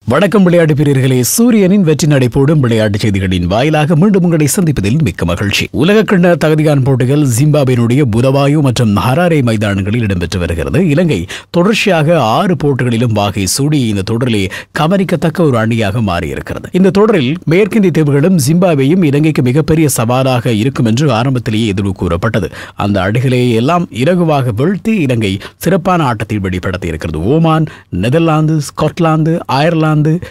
வணக்கம் விளையாட்டு வீரர்களே சூரியனின் வெற்றி நடை போடும் விளையாட்டுச் செய்திகளின் வாயிலாக மீண்டும் உங்களை சந்திப்பதில் மிக்க மகிழ்ச்சி உலகக்கிண்ண தகுதியான போட்டிகள் ஜிம்பாபினுடைய புதவாயு மற்றும் ஹராரே மைதானங்களில் இடம்பெற்று வருகிறது இலங்கை தொடர்ச்சியாக ஆறு போட்டிகளிலும் வாகை சூடி இந்த தொடரிலே கவனிக்கத்தக்க ஒரு அணியாக மாறியிருக்கிறது இந்த தொடரில் மேற்கிந்திய தீவுகளும் ஜிம்பாபேயும் இலங்கைக்கு மிகப்பெரிய சவாலாக இருக்கும் என்று ஆரம்பத்திலேயே எதிர்வு கூறப்பட்டது அந்த அணிகளை எல்லாம் இலகுவாக வீழ்த்தி இலங்கை சிறப்பான ஆட்டத்தை வெளிப்படுத்தி இருக்கிறது ஓமான் நெதர்லாந்து ஸ்காட்லாந்து அயர்லாந்து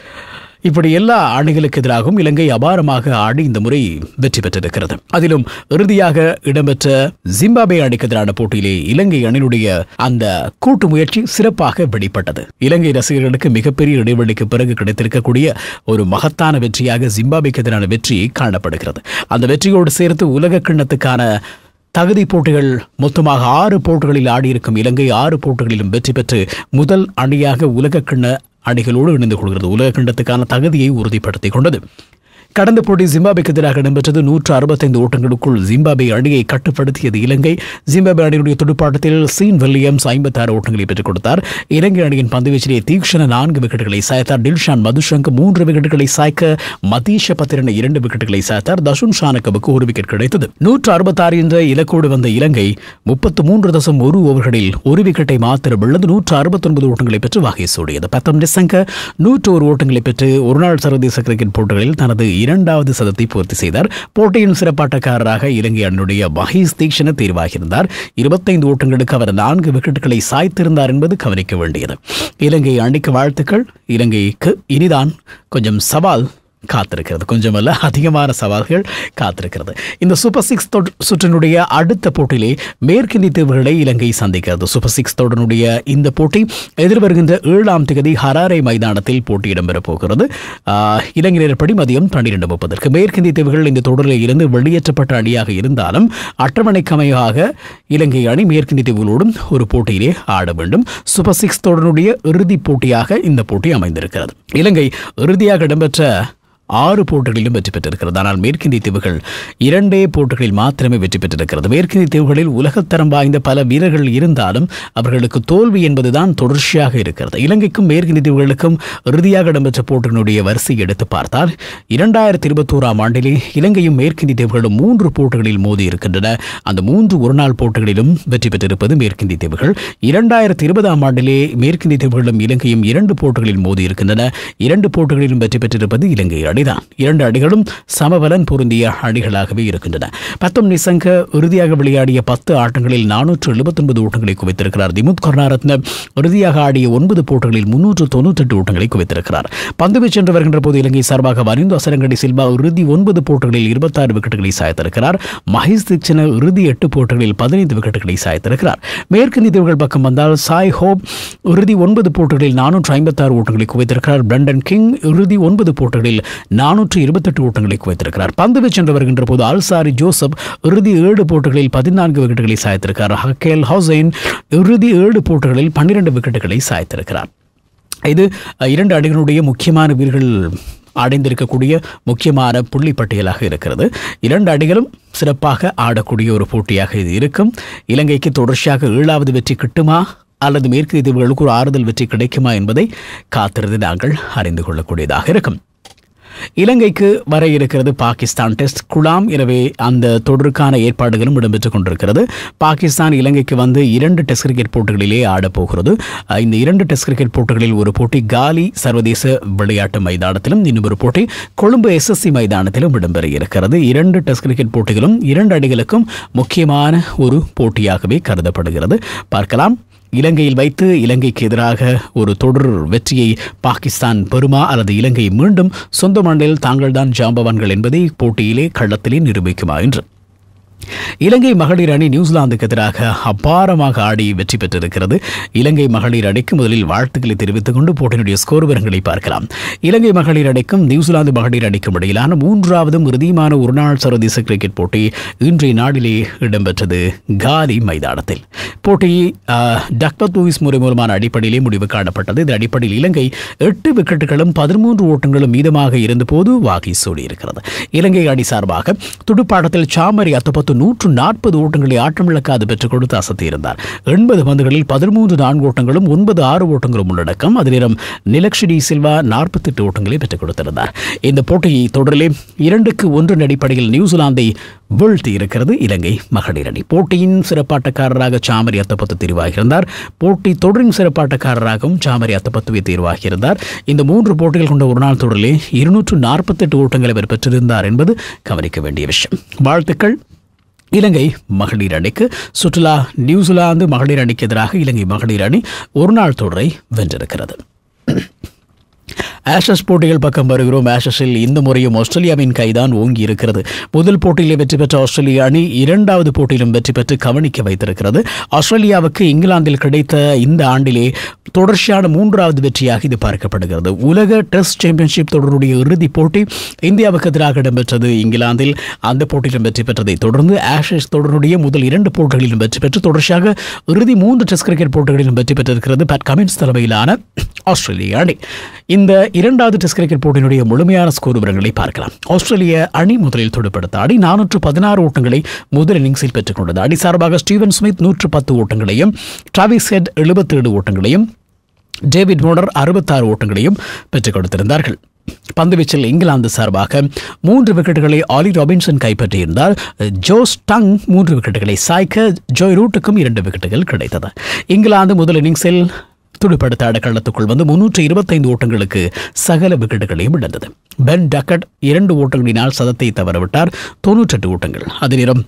இப்படி எல்லா அணிகளுக்கு எதிராகவும் இலங்கை அபாரமாக ஆடி இந்த முறை வெற்றி பெற்றிருக்கிறது அதிலும் இறுதியாக இடம்பெற்ற ஜிம்பாபே அணிக்கு எதிரான போட்டியிலே இலங்கை அணியினுடைய அந்த கூட்டு முயற்சி சிறப்பாக வெளிப்பட்டது இலங்கை ரசிகர்களுக்கு மிகப்பெரிய இடைவெளிக்கு பிறகு கிடைத்திருக்கக்கூடிய ஒரு மகத்தான வெற்றியாக ஜிம்பாபேக்கு எதிரான வெற்றி காணப்படுகிறது அந்த வெற்றியோடு சேர்த்து உலக கிண்ணத்துக்கான தகுதி போட்டிகள் மொத்தமாக ஆறு போட்டிகளில் ஆடியிருக்கும் இலங்கை ஆறு போட்டிகளிலும் வெற்றி பெற்று முதல் அணியாக உலகக்கிண்ண அணிகளோடு இணைந்து கொள்கிறது உலகக்கிண்ணத்துக்கான தகுதியை உறுதிப்படுத்திக் கொண்டது கடந்த போட்டி ஜிம்பாபேக்கு எதிராக இடம்பெற்றது நூற்று அறுபத்தைந்து ஓட்டங்களுக்குள் ஜிம்பாபே அணியை கட்டுப்படுத்தியது இலங்கை ஜிம்பாபே அணியினுடைய துடுப்பாட்டத்தில் சீன் வில்லியம்ஸ் ஐம்பத்தாறு ஓட்டங்களை பெற்றுக் கொடுத்தார் இலங்கை அணியின் பந்துவீச்சிலே தீக்ஷண நான்கு விக்கெட்டுகளை சாய்த்தார் டில்ஷான் மதுஷங்க் மூன்று விக்கெட்டுகளை சாய்க்க மதீஷ பத்திரன இரண்டு விக்கெட்டுகளை சாய்த்தார் தசுன் ஷானக்கவுக்கு ஒரு விக்கெட் கிடைத்தது நூற்று அறுபத்தாறு என்ற இலக்கோடு வந்த இலங்கை முப்பத்து மூன்று தசம் ஒரு ஓவர்களில் ஒரு விக்கெட்டை மாத்திரம் விழுந்து நூற்று அறுபத்தொன்பது ஓட்டங்களை பெற்று வகை சூடியது பத்தம் டிசங்க நூற்று ஒரு ஓட்டங்களை பெற்று ஒருநாள் சர்வதேச கிரிக்கெட் போட்டிகளில் தனது இரண்டாவது சதத்தை பூர்த்தி செய்தார் போட்டியின் சிறப்பாட்டக்காரராக இலங்கை அணியுடைய மஹேஷ் தீக்ஷண தேர்வாகியிருந்தார் இருபத்தைந்து ஓட்டங்களுக்கு அவர் நான்கு விக்கெட்டுகளை சாய்த்திருந்தார் என்பது கவனிக்க வேண்டியது இலங்கை அணிக்கு வாழ்த்துக்கள் இலங்கைக்கு இனிதான் கொஞ்சம் சவால் காத்திருக்கிறது கொஞ்சமல்ல அதிகமான சவால்கள் காத்திருக்கிறது இந்த சூப்பர் சிக்ஸ் தொட்- சுற்றினுடைய அடுத்த போட்டியிலே மேற்கிந்திய தீவுகளை இலங்கை சந்திக்கிறது சூப்பர் சிக்ஸ் தொடருடைய இந்த போட்டி எதிர்வருகின்ற ஏழாம் தேதி ஹராரே மைதானத்தில் போட்டி இடம்பெறப் போகிறது ஆஹ், இலங்கை நேரப்படி மதியம் பன்னிரண்டு முப்பதற்கு மேற்கிந்திய தீவுகள் இந்த தொடரில் இருந்து வெளியேற்றப்பட்ட அணியாக இருந்தாலும் அட்டவணைக்கமையாக இலங்கை அணி மேற்கிந்திய தீவுகளோடும் ஒரு போட்டியிலே ஆட வேண்டும் சூப்பர் சிக்ஸ் தொடருடைய இறுதிப் போட்டியாக இந்த போட்டி அமைந்திருக்கிறது இலங்கை இறுதியாக இடம்பெற்ற ஆறு போட்டிகளிலும் வெற்றி பெற்றிருக்கிறது ஆனால் மேற்கிந்திய தீவுகள் இரண்டே போட்டிகளில் மாத்திரமே வெற்றி பெற்றிருக்கிறது மேற்கிந்திய தீவுகளில் உலகத்தரம் வாய்ந்த பல வீரர்கள் இருந்தாலும் அவர்களுக்கு தோல்வி என்பதுதான் தொடர்ச்சியாக இருக்கிறது இலங்கைக்கும் மேற்கிந்திய தீவுகளுக்கும் இறுதியாக இடம்பெற்ற போட்டிகளுடைய வரிசை எடுத்து பார்த்தால் இரண்டாயிரத்தி இருபத்தோராம் ஆண்டிலே இலங்கையும் மேற்கிந்திய தீவுகளும் மூன்று போட்டிகளில் மோதி இருக்கின்றன அந்த மூன்று ஒருநாள் போட்டிகளிலும் வெற்றி பெற்றிருப்பது மேற்கிந்திய தீவுகள் இரண்டாயிரத்தி இருபதாம் ஆண்டிலே மேற்கிந்திய தீவுகளும் இலங்கையும் இரண்டு போட்டிகளில் மோதி இருக்கின்றன இரண்டு போட்டிகளிலும் வெற்றி பெற்றிருப்பது இலங்கை அணிதான் இரண்டு அணிகளும் சமபலன் பொருந்திய அணிகளாகவே இருக்கின்றன பத்தம் நிசங்க இறுதியாக விளையாடிய பத்து ஆட்டங்களில் நானூற்று எழுபத்தொன்பது ஓட்டங்களை குவித்திருக்கிறார் திமுத் கருணாரத்ன இறுதியாக ஆடிய ஒன்பது போட்டிகளில் முன்னூற்று தொண்ணூற்றெட்டு ஓட்டங்களை குவித்திருக்கிறார் பந்துவீச்சு சென்று வருகின்ற போது இலங்கை சார்பாக வரிந்து அசரங்கடி சில்வா இறுதி ஒன்பது போட்டிகளில் இருபத்தாறு விக்கெட்டுகளை சாய்த்திருக்கிறார் மஹேஷ் தீக்ஷண இறுதி எட்டு போட்டிகளில் பதினைந்து விக்கெட்டுகளை சாய்த்திருக்கிறார் மேற்கிந்திய தீவுகள் பக்கம் வந்தால் சாய் ஹோப் இறுதி ஒன்பது போட்டிகளில் நானூற்று ஐம்பத்தாறு ஓட்டங்களை குவித்திருக்கிறார் பிரண்டன் கிங் இறுதி ஒன்பது போட்டிகளில் நானூற்று இருபத்தெட்டு ஓட்டங்களை குவித்திருக்கிறார் பந்து சென்று வருகின்ற போது அல்சாரி ஜோசப் இறுதி ஏழு போட்டிகளில் பதினான்கு விக்கெட்டுகளை சாய்த்திருக்கிறார் ஹக்கேல் ஹவுசைன் இறுதி ஏழு போட்டிகளில் பன்னிரண்டு விக்கெட்டுகளை சாய்த்திருக்கிறார் இது அஹ், இரண்டு அணிகளுடைய முக்கியமான வீரர்கள் அடைந்திருக்கக்கூடிய முக்கியமான புள்ளி பட்டியலாக இருக்கிறது இரண்டு அணிகளும் சிறப்பாக ஆடக்கூடிய ஒரு போட்டியாக இது இருக்கும் இலங்கைக்கு தொடர்ச்சியாக ஏழாவது வெற்றி கிட்டுமா அல்லது மேற்கு தீவுகளுக்கு ஒரு ஆறுதல் வெற்றி கிடைக்குமா என்பதை காத்திருந்து நாங்கள் அறிந்து கொள்ளக்கூடியதாக இருக்கும் இலங்கைக்கு வர இருக்கிறது பாகிஸ்தான் டெஸ்ட் குலாம் எனவே அந்த தொடருக்கான ஏற்பாடுகளும் இடம்பெற்றுக் கொண்டிருக்கிறது பாகிஸ்தான் இலங்கைக்கு வந்து இரண்டு டெஸ்ட் கிரிக்கெட் போட்டிகளிலே ஆடப் போகிறது அஹ் இந்த இரண்டு டெஸ்ட் கிரிக்கெட் போட்டிகளில் ஒரு போட்டி காலி சர்வதேச விளையாட்டு மைதானத்திலும் இன்னும் ஒரு போட்டி கொழும்பு எஸ்எஸ்சி மைதானத்திலும் இடம்பெற இருக்கிறது இரண்டு டெஸ்ட் கிரிக்கெட் போட்டிகளும் இரண்டு அணிகளுக்கும் முக்கியமான ஒரு போட்டியாகவே கருதப்படுகிறது பார்க்கலாம் இலங்கையில் வைத்து இலங்கைக்கு எதிராக ஒரு தொடர் வெற்றியை பாகிஸ்தான் பெறுமா அல்லது இலங்கை மீண்டும் சொந்த மண்ணில் தாங்கள்தான் ஜாம்பவான்கள் என்பதை போட்டியிலே களத்திலே நிரூபிக்குமா என்று இலங்கை மகளிர் அணி நியூசிலாந்துக்கு எதிராக அபாரமாக ஆடி வெற்றி பெற்றிருக்கிறது இலங்கை மகளிர் அணிக்கு முதலில் வாழ்த்துக்களை தெரிவித்துக் கொண்டு போட்டியினுடைய ஸ்கோர் விவரங்களை பார்க்கலாம் இலங்கை மகளிர் அணிக்கும் நியூசிலாந்து மகளிர் அணிக்கும் இடையிலான மூன்றாவதும் இறுதியுமான ஒருநாள் சர்வதேச கிரிக்கெட் போட்டி இன்றைய நாளிலே இடம்பெற்றது காலி மைதானத்தில் போட்டி டக்பத் லூயிஸ் முறை மூலமான அடிப்படையிலே முடிவு காணப்பட்டது இந்த அடிப்படையில் இலங்கை எட்டு விக்கெட்டுகளும் பதிமூன்று ஓட்டங்களும் மீதமாக இருந்தபோது வாகி சூடியிருக்கிறது இலங்கை அணி சார்பாக துடுப்பாட்டத்தில் சாமரி அத்தப்பத்து நூற்று நாற்பது ஓட்டங்களை ஆட்டமிழக்காது பெற்றுக் கொடுத்து அசத்தியிருந்தார் எண்பது பந்துகளில் பதிமூன்று நான்கு ஓட்டங்களும் ஒன்பது ஆறு ஓட்டங்களும் உள்ளடக்கம் அதே நேரம் நிலக்ஷடி சில்வா நாற்பத்தெட்டு ஓட்டங்களை பெற்றுக் கொடுத்திருந்தார் இந்த போட்டியை தொடரிலே இரண்டுக்கு ஒன்றின் அடிப்படையில் நியூசிலாந்தை வீழ்த்தி இருக்கிறது இலங்கை மகளிர் அணி போட்டியின் சிறப்பாட்டக்காரராக சாமரி அத்தப்பத்து தெரிவாகியிருந்தார் போட்டி தொடரின் சிறப்பாட்டக்காரராகவும் சாமரி அத்தப்பத்துவே தேர்வாகியிருந்தார் இந்த மூன்று போட்டிகள் கொண்ட ஒருநாள் தொடரிலே இருநூற்று நாற்பத்தெட்டு ஓட்டங்களை அவர் பெற்றிருந்தார் என்பது கவனிக்க வேண்டிய விஷயம் வாழ்த்துக்கள் இலங்கை மகளிர் அணிக்கு சுற்றுலா நியூசிலாந்து மகளிர் அணிக்கு எதிராக இலங்கை மகளிர் அணி ஒருநாள் தொடரை வென்றிருக்கிறது ஆஷஸ் போட்டிகள் பக்கம் வருகிறோம் ஆஷஸில் இந்த முறையும் ஆஸ்திரேலியாவின் கைதான் ஓங்கி இருக்கிறது முதல் போட்டியிலே வெற்றி பெற்ற ஆஸ்திரேலிய அணி இரண்டாவது போட்டியிலும் வெற்றி பெற்று கவனிக்க வைத்திருக்கிறது ஆஸ்திரேலியாவுக்கு இங்கிலாந்தில் கிடைத்த இந்த ஆண்டிலே தொடர்ச்சியான மூன்றாவது வெற்றியாக இது பார்க்கப்படுகிறது உலக டெஸ்ட் சாம்பியன்ஷிப் தொடருடைய இறுதிப் போட்டி இந்தியாவுக்கு எதிராக இடம்பெற்றது இங்கிலாந்தில் அந்த போட்டியிலும் வெற்றி பெற்றதை தொடர்ந்து ஆஷஸ் தொடருடைய முதல் இரண்டு போட்டிகளிலும் வெற்றி பெற்று தொடர்ச்சியாக இறுதி மூன்று டெஸ்ட் கிரிக்கெட் போட்டிகளிலும் வெற்றி பெற்றிருக்கிறது பேட் கமின்ஸ் தலைமையிலான ஆஸ்திரேலிய அணி இந்த இரண்டாவது டெஸ்ட் கிரிக்கெட் போட்டியினுடைய முழுமையான ஸ்கோர் விவரங்களை பார்க்கலாம் ஆஸ்திரேலிய அணி முதலில் துடுப்படுத்த ஆடி நானூற்று பதினாறு ஓட்டங்களை முதல் இன்னிங்ஸில் பெற்றுக் கொண்டது அணி சார்பாக ஸ்டீவன் ஸ்மித் நூற்று பத்து ஓட்டங்களையும் டிராவிஸ் ஹெட் எழுபத்தேழு ஓட்டங்களையும் டேவிட் மோடர் அறுபத்தாறு ஓட்டங்களையும் பெற்றுக் கொடுத்திருந்தார்கள் பந்துவீச்சில் இங்கிலாந்து சார்பாக மூன்று விக்கெட்டுகளை ஆலி ராபின்சன் கைப்பற்றியிருந்தார் ஜோஸ் டங் மூன்று விக்கெட்டுகளை சாய்க்க ஜோய் ரூட்டுக்கும் இரண்டு விக்கெட்டுகள் கிடைத்தது இங்கிலாந்து முதல் இன்னிங்ஸில் துடுப்படுத்த அடக்களத்துக்குள் வந்து முன்னூற்று இருபத்தைந்து ஓட்டங்களுக்கு சகல விக்கெட்டுகளையும் இழந்தது பென் டக்கட் இரண்டு ஓட்டங்களினால் சதத்தை தவறவிட்டார் தொன்னூற்றெட்டு ஓட்டங்கள் அதே நேரம்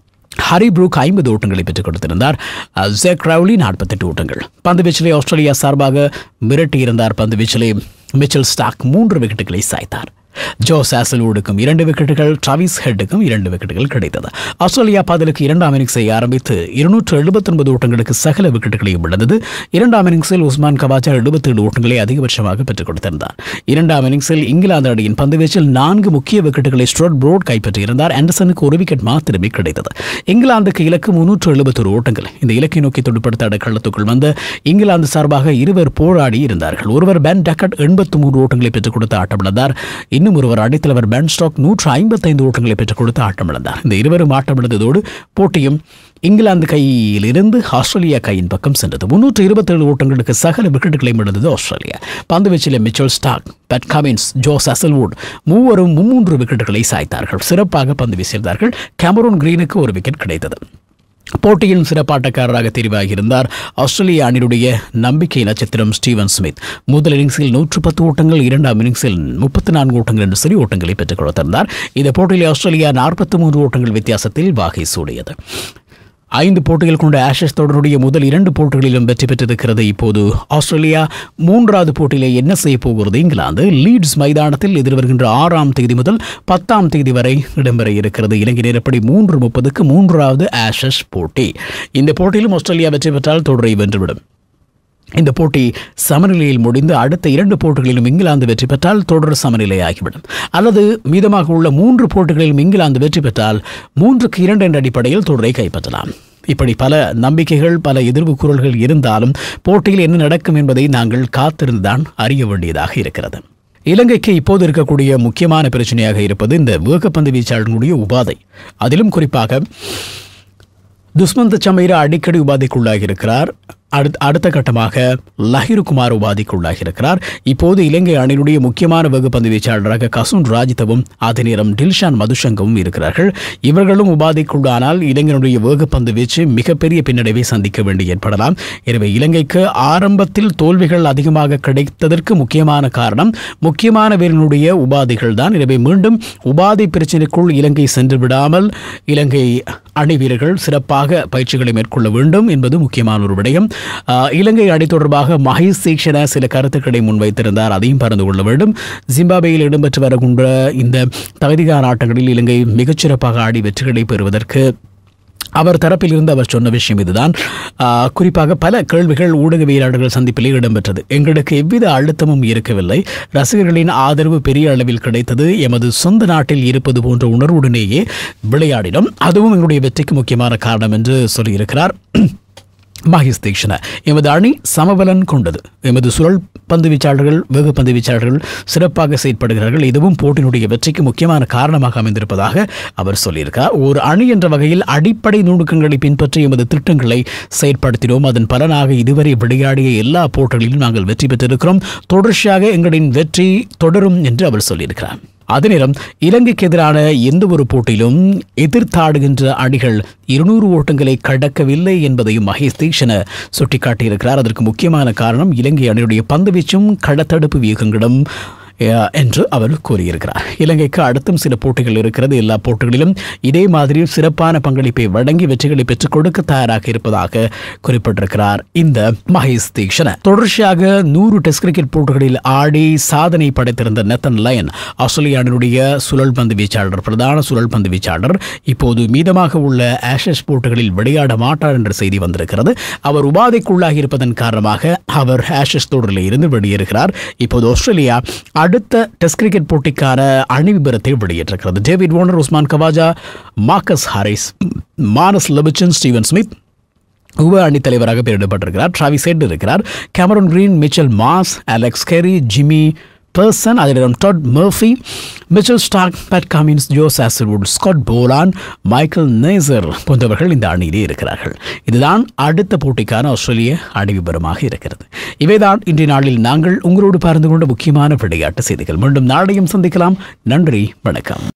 ஹரி ப்ரூக் ஐம்பது ஓட்டங்களை பெற்றுக் கொடுத்திருந்தார் ஜெக் ரவுலி நாற்பத்தெட்டு ஓட்டங்கள் பந்துவீச்சிலே ஆஸ்திரேலியா சார்பாக மிரட்டியிருந்தார் பந்துவீச்சிலே மிச்சல் ஸ்டாக் மூன்று விக்கெட்டுகளை சாய்த்தார் ஜோ சாசலூடுக்கும் இரண்டு விக்கெட்டுகள் டிராவிஸ் ஹெட்டுக்கும் இரண்டு விக்கெட்டுகள் கிடைத்தது ஆஸ்திரேலியா பதிலுக்கு இரண்டாம் இன்னிங்ஸை ஆரம்பித்து இருநூற்று எழுபத்தொன்பது ஓட்டங்களுக்கு சகல விக்கெட்டுகளையும் இழந்தது இரண்டாம் இன்னிங்ஸில் உஸ்மான் கவாச்சா எழுபத்தேழு ஓட்டங்களை அதிகபட்சமாக பெற்றுக் கொடுத்திருந்தார் இரண்டாம் இன்னிங்ஸில் இங்கிலாந்து அணியின் பந்துவீச்சில் நான்கு முக்கிய விக்கெட்டுகளை ஸ்ட்ரோட் ப்ரோட் கைப்பற்றியிருந்தார் ஆண்டர்சனுக்கு ஒரு விக்கெட் மாத்திரமே கிடைத்தது இங்கிலாந்துக்கு இலக்கு முன்னூற்று எழுபத்தொரு ஓட்டங்கள் இந்த இலக்கை நோக்கி துடுப்படுத்த அடக்களத்துக்குள் வந்த இங்கிலாந்து சார்பாக இருவர் போராடி இருந்தார்கள் ஒருவர் பென் டக்கட் எண்பத்து மூன்று ஓட்டங்களை பெற்றுக் கொடுத்து ஆட்டமிழந்தார் இன்னும் ஒருவர் அடித்தலைவர் பென் ஸ்டாக் நூற்று ஐம்பத்தைந்து ஓட்டங்களை பெற்றுக் கொடுத்து ஆட்டமிழந்தார் இந்த இருவரும் ஆட்டமிழந்ததோடு போட்டியும் இங்கிலாந்து கையிலிருந்து ஆஸ்திரேலியா கையின் பக்கம் சென்றது முன்னூற்று இருபத்தேழு ஓட்டங்களுக்கு சகல விக்கெட்டுகளையும் இழந்தது ஆஸ்திரேலியா பந்துவீச்சிலே Mitchell Starc Pat Cummins Josh Hazlewood மூவரும் மும்மூன்று விக்கெட்டுகளை சாய்த்தார்கள் சிறப்பாக பந்து வீசியிருந்தார்கள் கேமரூன் கிரீனுக்கு ஒரு விக்கெட் கிடைத்தது போட்டியின் சிறப்பாட்டக்காரராக தெரிவாகியிருந்தார் ஆஸ்திரேலிய அணியுடைய நம்பிக்கை நட்சத்திரம் ஸ்டீவன் ஸ்மித் முதல் இன்னிங்ஸில் நூற்று பத்து ஓட்டங்கள் இரண்டாம் இன்னிங்ஸில் முப்பத்தி நான்கு ஓட்டங்கள் என்று சரி ஓட்டங்களை பெற்றுக் கொடுத்திருந்தார் இந்த போட்டியில் ஆஸ்திரேலியா நாற்பத்தி மூன்று ஓட்டங்கள் வித்தியாசத்தில் வாகை சூடியது ஐந்து போட்டிகள் கொண்ட ஆஷஸ் தொடருடைய முதல் இரண்டு போட்டிகளிலும் வெற்றி பெற்றிருக்கிறது இப்போது ஆஸ்திரேலியா மூன்றாவது போட்டியிலே என்ன செய்ய போகிறது இங்கிலாந்து லீட்ஸ் மைதானத்தில் எதிர்வருகின்ற ஆறாம் தேதி முதல் பத்தாம் தேதி வரை இடம்பெற இருக்கிறது இலங்கை நேரப்படி மூன்று முப்பதுக்கு மூன்றாவது ஆஷஸ் போட்டி இந்த போட்டியிலும் ஆஸ்திரேலியா வெற்றி பெற்றால் தொடரை வென்றுவிடும் இந்த போட்டி சமநிலையில் முடிந்து அடுத்த இரண்டு போட்டிகளிலும் இங்கிலாந்து வெற்றி பெற்றால் தொடர் சமநிலையாகிவிடும் அல்லது மீதமாக உள்ள மூன்று போட்டிகளிலும் இங்கிலாந்து வெற்றி பெற்றால் மூன்றுக்கு இரண்டு என்ற அடிப்படையில் தொடரை கைப்பற்றலாம் இப்படி பல நம்பிக்கைகள் பல எதிர்வு குரல்கள் இருந்தாலும் போட்டியில் என்ன நடக்கும் என்பதை நாங்கள் காத்திருந்துதான் அறிய வேண்டியதாக இருக்கிறது இலங்கைக்கு இப்போது இருக்கக்கூடிய முக்கியமான பிரச்சனையாக இருப்பது இந்த வேகப்பந்து வீச்சாளர்களுடைய உபாதை அதிலும் குறிப்பாக துஷ்மந்த சமைரா அடிக்கடி உபாதைக்குள்ளாகி இருக்கிறார் அடுத்த அடுத்த கட்டமாக லஹிருகுமார் உபாதிக்குள்ளாகி இருக்கிறார் இப்போது இலங்கை அணியினுடைய முக்கியமான வகுப்பந்து வீச்சாளராக கசுன் ராஜிதவும் அதே நேரம் டில்ஷான் மதுஷங்கவும் இருக்கிறார்கள் இவர்களும் உபாதிக்குள்ளானால் இலங்கையினுடைய வேகப்பந்து வீச்சு மிகப்பெரிய பின்னடைவை சந்திக்க வேண்டி ஏற்படலாம் எனவே இலங்கைக்கு ஆரம்பத்தில் தோல்விகள் அதிகமாக கிடைத்ததற்கு முக்கியமான காரணம் முக்கியமான வீரர்களுடைய உபாதைகள் தான் எனவே மீண்டும் உபாதை பிரச்சினைக்குள் இலங்கை சென்று விடாமல் இலங்கை அணி வீரர்கள் சிறப்பாக பயிற்சிகளை மேற்கொள்ள வேண்டும் என்பது முக்கியமான ஒரு விடயம் ஆஹ், இலங்கை அணி தொடர்பாக மகேஷ் தீக்ஷண சில கருத்துக்களை முன்வைத்திருந்தார் அதையும் பகிர்ந்து கொள்ள வேண்டும் ஜிம்பாபேயில் இடம்பெற்று வருகின்ற இந்த தகுதிகார ஆட்டங்களில் இலங்கை மிகச்சிறப்பாக ஆடி வெற்றிகளை பெறுவதற்கு அவர் தரப்பில் இருந்து அவர் சொன்ன விஷயம் இதுதான் ஆஹ், குறிப்பாக பல கேள்விகள் ஊடகவியலாளர்கள் சந்திப்பிலே இடம்பெற்றது எங்களுக்கு எவ்வித அழுத்தமும் இருக்கவில்லை ரசிகர்களின் ஆதரவு பெரிய அளவில் கிடைத்தது எமது சொந்த நாட்டில் இருப்பது போன்ற உணர்வுடனேயே விளையாடினோம் அதுவும் எங்களுடைய வெற்றிக்கு முக்கியமான காரணம் என்று சொல்லியிருக்கிறார் மகேஷ் தீக்ஷண எமது அணி சமபலன் கொண்டது எமது சுழல் பந்து வீச்சாளர்கள் வெகு பந்து வீச்சாளர்கள் சிறப்பாக செயற்படுகிறார்கள் இதுவும் போட்டியினுடைய வெற்றிக்கு முக்கியமான காரணமாக அமைந்திருப்பதாக அவர் சொல்லியிருக்கார் ஒரு அணி என்ற வகையில் அடிப்படை நுணுக்கங்களை பின்பற்றி எமது திட்டங்களை செயற்படுத்தினோம் அதன் பலனாக இதுவரை விளையாடிய எல்லா போட்டிகளிலும் நாங்கள் வெற்றி பெற்றிருக்கிறோம் தொடர்ச்சியாக எங்களின் வெற்றி தொடரும் என்று அவர் சொல்லியிருக்கிறார் அதே நேரம் இலங்கைக்கு எதிரான எந்த ஒரு போட்டியிலும் எதிர்த்தாடுகின்ற அணிகள் இருநூறு ஓட்டங்களை கடக்கவில்லை என்பதையும் மகேஷ் தீக்ஷண சுட்டிக்காட்டியிருக்கிறார் அதற்கு முக்கியமான காரணம் இலங்கை அணியுடைய பந்துவீச்சும் கடத்தடுப்பு வியூகங்களும் அஹ், என்று அவர் கூறியிருக்கிறார் இலங்கைக்கு அடுத்தும் சில போட்டிகள் இருக்கிறது எல்லா போட்டிகளிலும் இதே மாதிரி சிறப்பான பங்களிப்பை வழங்கி வெற்றிகளை பெற்றுக் கொடுக்க தயாராக இருப்பதாக குறிப்பிட்டிருக்கிறார் இந்த மகேஷ் தீக்ஷண தொடர்ச்சியாக நூறு டெஸ்ட் கிரிக்கெட் போட்டிகளில் ஆடி சாதனை படைத்திருந்த நெத்தன் லயன் ஆஸ்திரேலிய அணியினுடைய சுழல் பந்து வீச்சாளர் பிரதான சுழல் பந்து வீச்சாளர் இப்போது மீதமாக உள்ள ஆஷஸ் போட்டிகளில் விளையாட மாட்டார் என்ற செய்தி வந்திருக்கிறது அவர் உபாதைக்குள்ளாகி இருப்பதன் காரணமாக அவர் ஆஷஸ் தொடரில் இருந்து வெளியேறுகிறார் இப்போது ஆஸ்திரேலியா அடுத்த டெஸ்ட் கிரிக்கெட் போட்டிக்கான அணி விபரத்தை வெளியிட்டிருக்கிறது David Warner Usman Khawaja Marcus Harris Marnus Labuschagne Steven Smith உப அணித் தலைவராக பெயரிடப்பட்டிருக்கிறார் டிராவிஸ் ஹெட் இருக்கிறார் Cameron Green Mitchell Marsh Alex Carey Jimmy Peirson அதிடம் Todd Murphy Mitchell Starc Pat Cummins Josh Hazlewood Scott Boland Michael Neser போன்றவர்கள் இந்த அணியிலே இருக்கிறார்கள் இதுதான் அடுத்த போட்டிக்கான ஆஸ்திரேலிய அணி விபரமாக இருக்கிறது இவைதான் இன்றைய நாளில் நாங்கள் உங்களோடு பகிர்ந்து கொண்ட முக்கியமான விளையாட்டு செய்திகள் மீண்டும் நாளையும் சந்திக்கலாம் நன்றி வணக்கம்